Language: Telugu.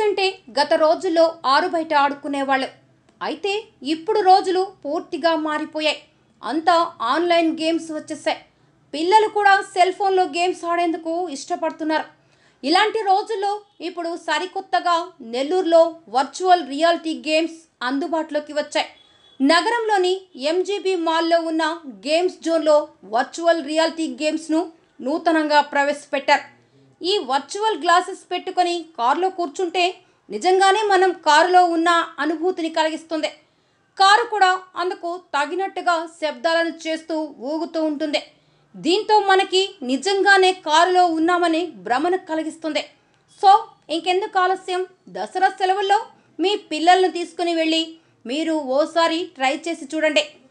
అంటే గత రోజుల్లో ఆరు బయట ఆడుకునేవాళ్ళు అయితే ఇప్పుడు రోజులు పూర్తిగా మారిపోయాయి అంతా ఆన్లైన్ గేమ్స్ వచ్చేసాయి పిల్లలు కూడా సెల్ ఫోన్లో గేమ్స్ ఆడేందుకు ఇష్టపడుతున్నారు ఇలాంటి రోజుల్లో ఇప్పుడు సరికొత్తగా నెల్లూరులో వర్చువల్ రియాలిటీ గేమ్స్ అందుబాటులోకి వచ్చాయి నగరంలోని ఎంజీబీ మాల్లో ఉన్న గేమ్స్ జోన్లో వర్చువల్ రియాలిటీ గేమ్స్ను నూతనంగా ప్రవేశపెట్టారు ఈ వర్చువల్ గ్లాసెస్ పెట్టుకొని కారులో కూర్చుంటే నిజంగానే మనం కారులో ఉన్న అనుభూతిని కలిగిస్తుంది కారు కూడా అందుకు తగినట్టుగా శబ్దాలను చేస్తూ ఊగుతూ ఉంటుంది దీంతో మనకి నిజంగానే కారులో ఉన్నామని భ్రమను కలిగిస్తుంది సో ఇంకెందుకు ఆలస్యం దసరా సెలవుల్లో మీ పిల్లల్ని తీసుకుని వెళ్ళి మీరు ఓసారి ట్రై చేసి చూడండి